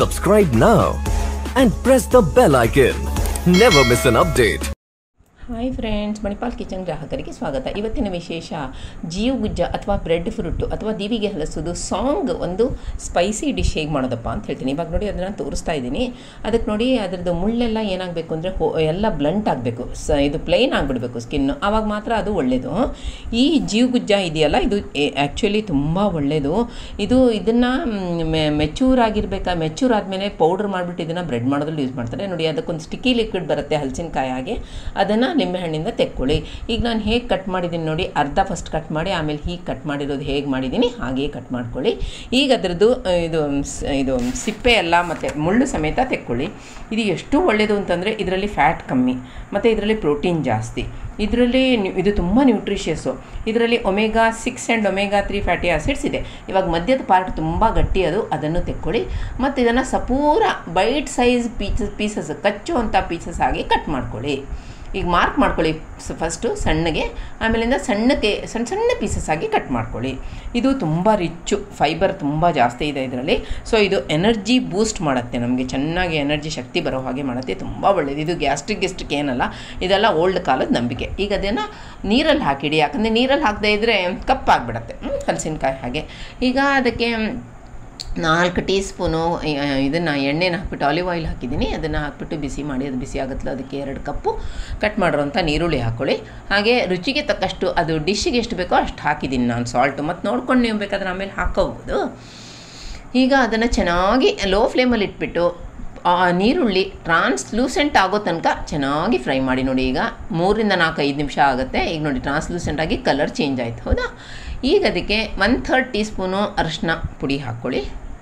Subscribe now and press the bell icon. Never miss an update. Hi friends Manipal kitchen ಗ್ರಾಹಕರಿಗೆ ಸ್ವಾಗತ ಇವತ್ತಿನ ವಿಶೇಷ ಜೀವ ಗುಜ್ಜ ಅಥವಾ ಬ್ರೆಡ್ ಫ್ರೂಟು ಅಥವಾ ದಿವಿಗೆ ಹಲಸೋದು ಸಾಂಗ್ ಒಂದು ಸ್ಪೈಸಿ ಡಿಶ್ ಹೇಗೆ ಮಾಡೋದಪ್ಪ ಅಂತ ಹೇಳ್ತೀನಿ ಇವಾಗ ನೋಡಿ ಅದನ್ನು ತೋರಿಸ್ತಾ ಇದ್ದೀನಿ ಅದಕ್ಕೆ ನೋಡಿ ಅದರದ್ದು ಮುಳ್ಳೆಲ್ಲ ಏನಾಗಬೇಕು ಅಂದರೆ ಹೋ ಎಲ್ಲ ಬ್ಲಂಟ್ ಆಗಬೇಕು ಸ ಇದು ಪ್ಲೈನ್ ಆಗಿಬಿಡ್ಬೇಕು ಸ್ಕಿನ್ನು ಆವಾಗ ಮಾತ್ರ ಅದು ಒಳ್ಳೆಯದು ಈ ಜೀವ ಗುಜ್ಜ ಇದೆಯಲ್ಲ ಇದು ಆ್ಯಕ್ಚುಲಿ ತುಂಬ ಒಳ್ಳೆಯದು ಇದು ಇದನ್ನು ಮೆಚೂರ್ ಆಗಿರ್ಬೇಕಾ ಮೆಚೂರ್ ಆದಮೇಲೆ ಪೌಡ್ರ್ ಮಾಡಿಬಿಟ್ಟು ಇದನ್ನು ಬ್ರೆಡ್ ಮಾಡೋದ್ರಲ್ಲಿ ಯೂಸ್ ಮಾಡ್ತಾರೆ ನೋಡಿ ಅದಕ್ಕೊಂದು ಸ್ಟಿಕ್ಕಿ ಲಿಕ್ವಿಡ್ ಬರುತ್ತೆ ಹಲಸಿನಕಾಯಿ ಹಾಗೆ ಅದನ್ನು ನಿಂಬೆಹಣ್ಣಿಂದ ತೆಕ್ಕೊಳ್ಳಿ ಈಗ ನಾನು ಹೇಗೆ ಕಟ್ ಮಾಡಿದ್ದೀನಿ ನೋಡಿ ಅರ್ಧ ಫಸ್ಟ್ ಕಟ್ ಮಾಡಿ ಆಮೇಲೆ ಹೀಗೆ ಕಟ್ ಮಾಡಿರೋದು ಹೇಗೆ ಮಾಡಿದ್ದೀನಿ ಹಾಗೇ ಕಟ್ ಮಾಡ್ಕೊಳ್ಳಿ ಈಗ ಅದರದ್ದು ಆ, ಇದು ಸ್- ಇದು ಸಿಪ್ಪೆ ಎಲ್ಲ ಮತ್ತು ಮುಳ್ಳು ಸಮೇತ ತೆಕ್ಕೊಳ್ಳಿ ಇದು ಎಷ್ಟು ಒಳ್ಳೆಯದು ಅಂತಂದರೆ ಇದರಲ್ಲಿ ಫ್ಯಾಟ್ ಕಮ್ಮಿ ಮತ್ತು ಇದರಲ್ಲಿ ಪ್ರೋಟೀನ್ ಜಾಸ್ತಿ ಇದರಲ್ಲಿ ನ್ಯೂ- ಇದು ತುಂಬ ನ್ಯೂಟ್ರಿಷಿಯಸ್ಸು ಇದರಲ್ಲಿ omega six and omega three fatty acids ಇದೆ ಇವಾಗ ಮಧ್ಯದ ಪಾರ್ಟ್ ತುಂಬ ಗಟ್ಟಿ ಅದು ಅದನ್ನು ತೆಕ್ಕೊಳ್ಳಿ ಮತ್ತು ಇದನ್ನು ಸಪೂರ ಬೈಟ್ ಸೈಜ್ ಪೀಸಸ್ ಪೀಸಸ್ ಕಚ್ಚು ಅಂತ ಪೀಸಸ್ ಆಗಿ ಕಟ್ ಮಾಡ್ಕೊಳ್ಳಿ ಈಗ ಮಾರ್ಕ್ ಮಾಡ್ಕೊಳ್ಳಿ ಫಸ್ಟು ಸಣ್ಣಗೆ ಆಮೇಲಿಂದ ಸಣ್ಣಕ್ಕೆ ಸಣ್ಣ ಸಣ್ಣ ಪೀಸಸ್ ಆಗಿ ಕಟ್ ಮಾಡ್ಕೊಳ್ಳಿ ಇದು ತುಂಬ ರಿಚ್ಚು ಫೈಬರ್ ತುಂಬ ಜಾಸ್ತಿ ಇದೆ ಇದರಲ್ಲಿ ಸೊ ಇದು ಎನರ್ಜಿ ಬೂಸ್ಟ್ ಮಾಡುತ್ತೆ ನಮಗೆ ಚೆನ್ನಾಗಿ ಎನರ್ಜಿ ಶಕ್ತಿ ಬರೋ ಹಾಗೆ ಮಾಡುತ್ತೆ ತುಂಬ ಒಳ್ಳೆಯದು ಇದು ಗ್ಯಾಸ್ಟ್ರಿಕ್ ಗೆಸ್ಟ್ರಿಕ್ ಏನಲ್ಲ ಇದೆಲ್ಲ ಓಲ್ಡ್ ಕಾಲದ ನಂಬಿಕೆ ಈಗ ಅದನ್ನು ನೀರಲ್ಲಿ ಹಾಕಿಡಿ ಯಾಕಂದರೆ ನೀರಲ್ಲಿ ಹಾಕದೇ ಇದ್ದರೆ ಕಪ್ಪಾಗಿಬಿಡತ್ತೆ ಹಲಸಿನಕಾಯಿ ಹಾಗೆ ಈಗ ಅದಕ್ಕೆ ನಾಲ್ಕು ಟೀ ಸ್ಪೂನು ಇದನ್ನು ಎಣ್ಣೆನ ಹಾಕ್ಬಿಟ್ಟು ಆಲಿವ್ ಆಯಿಲ್ ಹಾಕಿದ್ದೀನಿ ಅದನ್ನು ಹಾಕ್ಬಿಟ್ಟು ಬಿಸಿ ಮಾಡಿ ಅದು ಬಿಸಿ ಆಗುತ್ತಲ್ಲ ಅದಕ್ಕೆ ಎರಡು ಕಪ್ಪು ಕಟ್ ಮಾಡಿರೋಂಥ ನೀರುಳ್ಳಿ ಹಾಕ್ಕೊಳ್ಳಿ ಹಾಗೆ ರುಚಿಗೆ ತಕ್ಕಷ್ಟು ಅದು ಡಿಶ್ಶಿಗೆ ಎಷ್ಟು ಬೇಕೋ ಅಷ್ಟು ಹಾಕಿದ್ದೀನಿ ನಾನು ಸಾಲ್ಟು ಮತ್ತು ನೋಡ್ಕೊಂಡು ನೀವು ಬೇಕಾದ್ರೆ ಆಮೇಲೆ ಹಾಕೋಬೋದು ಈಗ ಅದನ್ನು ಚೆನ್ನಾಗಿ ಲೋ ಫ್ಲೇಮಲ್ಲಿ ಇಟ್ಬಿಟ್ಟು ಆ ನೀರುಳ್ಳಿ ಟ್ರಾನ್ಸ್ಲೂಸೆಂಟ್ ಆಗೋ ತನಕ ಚೆನ್ನಾಗಿ ಫ್ರೈ ಮಾಡಿ ನೋಡಿ ಈಗ ಮೂರಿಂದ ನಾಲ್ಕು ಐದು ನಿಮಿಷ ಆಗುತ್ತೆ ಈಗ ನೋಡಿ ಟ್ರಾನ್ಸ್ಲೂಸೆಂಟ್ ಆಗಿ ಕಲರ್ ಚೇಂಜ್ ಆಯಿತು ಹೌದಾ ಈಗ ಅದಕ್ಕೆ ಒನ್ ಥರ್ಡ್ ಟೀ ಸ್ಪೂನು ಅರಶಿನ ಪುಡಿ ಹಾಕ್ಕೊಳ್ಳಿ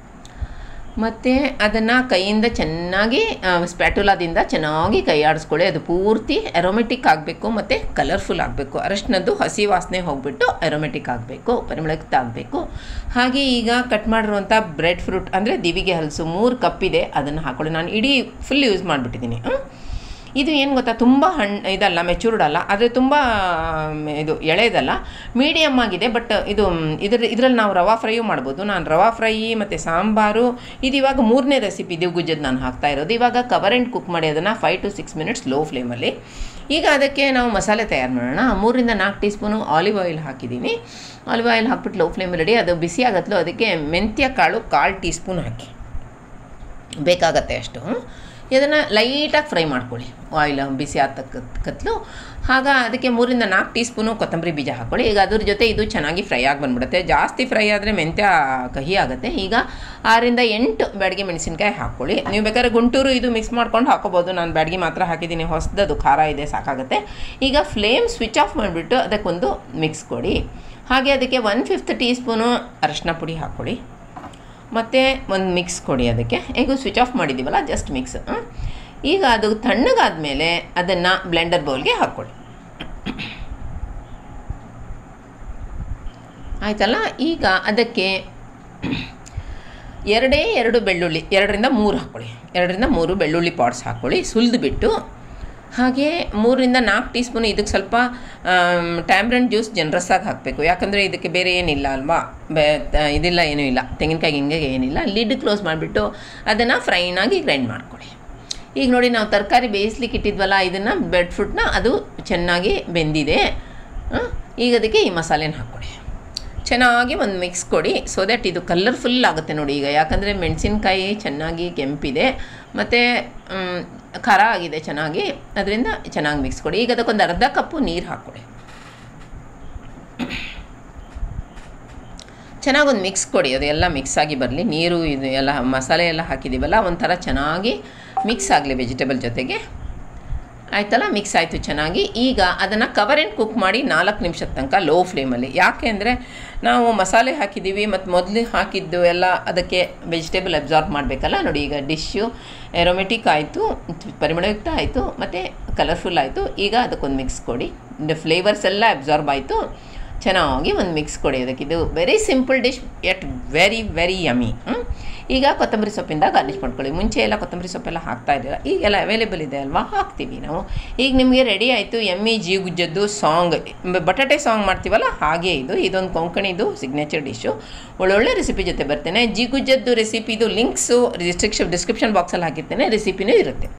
ಮತ್ತು ಅದನ್ನು ಕೈಯಿಂದ ಚೆನ್ನಾಗಿ ಸ್ಪ್ಯಾಟುಲಾದಿಂದ ಚೆನ್ನಾಗಿ ಕೈ ಆಡಿಸ್ಕೊಳ್ಳಿ ಅದು ಪೂರ್ತಿ ಅರೋಮೆಟಿಕ್ ಆಗಬೇಕು ಮತ್ತು ಕಲರ್ಫುಲ್ ಆಗಬೇಕು ಅರಶಿನದ್ದು ಹಸಿ ವಾಸನೆ ಹೋಗಿಬಿಟ್ಟು ಅರೋಮೆಟಿಕ್ ಆಗಬೇಕು ಪರಿಮಳಯುಕ್ತ ಆಗಬೇಕು ಹಾಗೆ ಈಗ ಕಟ್ ಮಾಡಿರುವಂಥ ಬ್ರೆಡ್ ಫ್ರೂಟ್ ಅಂದರೆ ದಿವಿಗೆ ಹಲಸು ಮೂರು ಕಪ್ ಇದೆ ಅದನ್ನು ಹಾಕ್ಕೊಳ್ಳಿ ನಾನು ಇಡೀ ಫುಲ್ ಯೂಸ್ ಮಾಡಿಬಿಟ್ಟಿದ್ದೀನಿ ಇದು ಏನು ಗೊತ್ತಾ ತುಂಬ ಹಣ್ಣು ಇದಲ್ಲ ಮೆಚೂರ್ಡ್ ಅಲ್ಲ ಆದರೆ ತುಂಬ ಮ್, ಇದು ಎಳೆದಲ್ಲ ಮೀಡಿಯಮ್ ಆಗಿದೆ ಬಟ್ ಇದು ಮ್, ಇದ್ರ ಇದರಲ್ಲಿ ನಾವು ರವಾ ಫ್ರೈಯೂ ಮಾಡ್ಬೋದು ನಾನು ರವಾ ಫ್ರೈ ಮತ್ತು ಸಾಂಬಾರು ಇದು ಇವಾಗ ಮೂರನೇ ರೆಸಿಪಿ ದಿವ್ ಗುಜ್ಜದ್ ನಾನು ಹಾಕ್ತಾ ಇರೋದು ಇವಾಗ ಕವರ್ ಆ್ಯಂಡ್ ಕುಕ್ ಮಾಡಿ ಅದನ್ನು five to six minutes low ಫ್ಲೇಮಲ್ಲಿ ಈಗ ಅದಕ್ಕೆ ನಾವು ಮಸಾಲೆ ತಯಾರು ಮಾಡೋಣ ಮೂರಿಂದ ನಾಲ್ಕು ಟೀ ಸ್ಪೂನು ಆಲಿವ್ ಆಯಿಲ್ ಹಾಕಿದ್ದೀನಿ ಆಲಿವ್ ಆಯಿಲ್ ಹಾಕ್ಬಿಟ್ಟು ಲೋ ಫ್ಲೇಮಲ್ಲಿ ಇಡಿ ಅದು ಬಿಸಿ ಆಗತ್ತಲೋ ಅದಕ್ಕೆ ಮೆಂತ್ಯ ಕಾಳು ಕಾಲು ಟೀ ಸ್ಪೂನ್ ಹಾಕಿ ಬೇಕಾಗತ್ತೆ ಅಷ್ಟು ಇದನ್ನು ಲೈಟಾಗಿ ಫ್ರೈ ಮಾಡ್ಕೊಳ್ಳಿ ಆಯಿಲ್ ಬಿಸಿ ಆದ ಕತ್ಲು ಆಗ ಅದಕ್ಕೆ ಮೂರಿಂದ ನಾಲ್ಕು ಟೀ ಸ್ಪೂನು ಕೊತ್ತಂಬರಿ ಬೀಜ ಹಾಕ್ಕೊಳ್ಳಿ ಈಗ ಅದ್ರ ಜೊತೆ ಇದು ಚೆನ್ನಾಗಿ ಫ್ರೈ ಆಗಿ ಬಂದ್ಬಿಡುತ್ತೆ ಜಾಸ್ತಿ ಫ್ರೈ ಆದರೆ ಮೆಂತ್ಯ ಕಹಿ ಆಗುತ್ತೆ ಈಗ ಆರಿಂದ ಎಂಟು ಬ್ಯಾಡಗಿ ಮೆಣಸಿನ್ಕಾಯಿ ಹಾಕ್ಕೊಳ್ಳಿ ನೀವು ಬೇಕಾದ್ರೆ ಗುಂಟೂರು ಇದು ಮಿಕ್ಸ್ ಮಾಡ್ಕೊಂಡು ಹಾಕೋಬೋದು ನಾನು ಬ್ಯಾಡಗಿ ಮಾತ್ರ ಹಾಕಿದ್ದೀನಿ ಹೊಸದದು ಖಾರ ಇದೆ ಸಾಕಾಗುತ್ತೆ ಈಗ ಫ್ಲೇಮ್ ಸ್ವಿಚ್ ಆಫ್ ಮಾಡಿಬಿಟ್ಟು ಅದಕ್ಕೊಂದು ಮಿಕ್ಸ್ ಕೊಡಿ ಹಾಗೆ ಅದಕ್ಕೆ ಒನ್ ಫಿಫ್ತ್ ಟೀ ಸ್ಪೂನು ಅರಶಿನ ಪುಡಿ ಹಾಕ್ಕೊಳ್ಳಿ ಮತ್ತು ಒಂದು ಮಿಕ್ಸ್ ಕೊಡಿ ಅದಕ್ಕೆ ಈಗ ಸ್ವಿಚ್ ಆಫ್ ಮಾಡಿದ್ದೀವಲ್ಲ ಜಸ್ಟ್ ಮಿಕ್ಸ್ ಈಗ ಅದು ತಣ್ಣಗಾದ ಮೇಲೆ ಅದನ್ನು ಬ್ಲೆಂಡರ್ ಬೌಲ್ಗೆ ಹಾಕ್ಕೊಳ್ಳಿ ಆಯ್ತಲ್ಲ ಈಗ ಅದಕ್ಕೆ ಎರಡೇ ಎರಡು ಬೆಳ್ಳುಳ್ಳಿ ಎರಡರಿಂದ ಮೂರು ಹಾಕ್ಕೊಳ್ಳಿ ಎರಡರಿಂದ ಮೂರು ಬೆಳ್ಳುಳ್ಳಿ ಪಾಟ್ಸ್ ಹಾಕ್ಕೊಳ್ಳಿ ಸುಲಿದು ಬಿಟ್ಟು ಹಾಗೆ ಮೂರರಿಂದ ನಾಲ್ಕು ಟೀ ಸ್ಪೂನ್ ಇದಕ್ಕೆ ಸ್ವಲ್ಪ ಟ್ಯಾಮ್ರನ್ ಜ್ಯೂಸ್ ಜನರಸ್ಸಾಗಿ ಹಾಕಬೇಕು ಯಾಕಂದರೆ ಇದಕ್ಕೆ ಬೇರೆ ಏನಿಲ್ಲ ಅಲ್ವಾ ಬೇ ತ- ಇದಿಲ್ಲ ಏನೂ ಇಲ್ಲ ತೆಂಗಿನಕಾಯಿ ಹಿಂಗೆ ಏನಿಲ್ಲ ಲಿಡ್ ಕ್ಲೋಸ್ ಮಾಡಿಬಿಟ್ಟು ಅದನ್ನು ಫ್ರೈನಾಗಿ ಗ್ರೈಂಡ್ ಮಾಡ್ಕೊಳ್ಳಿ ಈಗ ನೋಡಿ ನಾವು ತರಕಾರಿ ಬೇಯಿಸ್ಲಿಕ್ಕೆ ಇಟ್ಟಿದ್ವಲ್ಲ ಇದನ್ನು ಬೆಡ್ ಫ್ರೂಟ್ನ ಅದು ಚೆನ್ನಾಗಿ ಬೆಂದಿದೆ ಆ, ಈಗ ಅದಕ್ಕೆ ಈ ಮಸಾಲೆನ ಹಾಕ್ಕೊಳ್ಳಿ ಚೆನ್ನಾಗಿ ಒಂದು ಮಿಕ್ಸ್ ಕೊಡಿ ಸೊ ದ್ಯಾಟ್ ಇದು ಕಲರ್ಫುಲ್ ಆಗುತ್ತೆ ನೋಡಿ ಈಗ ಯಾಕಂದರೆ ಮೆಣಸಿನ್ಕಾಯಿ ಚೆನ್ನಾಗಿ ಕೆಂಪಿದೆ ಮತ್ತು ಮ್, ಖಾರ ಆಗಿದೆ ಚೆನ್ನಾಗಿ ಅದರಿಂದ ಚೆನ್ನಾಗಿ ಮಿಕ್ಸ್ ಕೊಡಿ ಈಗ ಅದಕ್ಕೊಂದು ಅರ್ಧ ಕಪ್ಪು ನೀರು ಹಾಕ್ಕೊಡಿ ಚೆನ್ನಾಗಿ ಒಂದು ಮಿಕ್ಸ್ ಕೊಡಿ ಅದು ಎಲ್ಲ ಮಿಕ್ಸ್ ಆಗಿ ಬರಲಿ ನೀರು ಇದು ಎಲ್ಲ ಮಸಾಲೆ ಎಲ್ಲ ಹಾಕಿದ್ದೀವಲ್ಲ ಒಂಥರ ಚೆನ್ನಾಗಿ ಮಿಕ್ಸ್ ಆಗಲಿ ವೆಜಿಟೇಬಲ್ ಜೊತೆಗೆ ಆಯ್ತಲ್ಲ ಮಿಕ್ಸ್ ಆಯಿತು ಚೆನ್ನಾಗಿ ಈಗ ಅದನ್ನು ಕವರ್ ಆ್ಯಂಡ್ ಕುಕ್ ಮಾಡಿ ನಾಲ್ಕು ನಿಮಿಷದ ತನಕ ಲೋ ಫ್ಲೇಮಲ್ಲಿ ಯಾಕೆ ಅಂದರೆ ನಾವು ಮಸಾಲೆ ಹಾಕಿದ್ದೀವಿ ಮತ್ತು ಮೊದಲು ಹಾಕಿದ್ದು ಎಲ್ಲ ಅದಕ್ಕೆ ವೆಜಿಟೇಬಲ್ ಅಬ್ಸಾರ್ಬ್ ಮಾಡಬೇಕಲ್ಲ ನೋಡಿ ಈಗ ಡಿಶ್ಶು ಎರೋಮೆಟಿಕ್ ಆಯಿತು ಪರಿಮಳಯುಕ್ತ ಆಯಿತು ಮತ್ತು ಕಲರ್ಫುಲ್ ಆಯಿತು ಈಗ ಅದಕ್ಕೊಂದು ಮಿಕ್ಸ್ ಕೊಡಿ ಫ್ಲೇವರ್ಸ್ ಎಲ್ಲ ಅಬ್ಸಾರ್ಬ್ ಆಯಿತು ಚೆನ್ನಾಗಿ ಒಂದು ಮಿಕ್ಸ್ ಕೊಡಿ ಅದಕ್ಕೆ ಇದು very simple dish at very very yummy ಈಗ ಕೊತ್ತಂಬರಿ ಸೊಪ್ಪಿಂದ ಗಾರ್ನಿಷ್ ಮಾಡ್ಕೊಳ್ಳಿ ಮುಂಚೆ ಎಲ್ಲ ಕೊತ್ತಂಬರಿ ಸೊಪ್ಪೆಲ್ಲ ಹಾಕ್ತಾ ಇರಲಿಲ್ಲ ಈಗೆಲ್ಲ ಅವೈಲೇಬಲ್ ಇದೆ ಅಲ್ವಾ ಹಾಕ್ತೀವಿ ನಾವು ಈಗ ನಿಮಗೆ ರೆಡಿ ಆಯಿತು ಎಮ್ಮಿ ಜೀಗುಜ್ಜದ್ದು ಸಾಂಗ್ ಬಟಾಟೆ ಸಾಂಗ್ ಮಾಡ್ತೀವಲ್ಲ ಹಾಗೆ ಇದು ಇದೊಂದು ಕೊಂಕಣಿದು ಸಿಗ್ನೇಚರ್ ಡಿಶ್ಶು ಒಳ್ಳೊಳ್ಳೆ ರೆಸಿಪಿ ಜೊತೆ ಬರ್ತೇನೆ ಜಿಗುಜ್ಜದ್ದು ರೆಸಿಪಿದು ಲಿಂಕ್ಸು ಡಿಸ್ಕ್ರಿಪ್ಷನ್ ಡಿಸ್ಕ್ರಿಪ್ಷನ್ ಬಾಕ್ಸಲ್ಲಿ ಹಾಕಿರ್ತೇನೆ ರೆಸಿಪಿನೂ ಇರುತ್ತೆ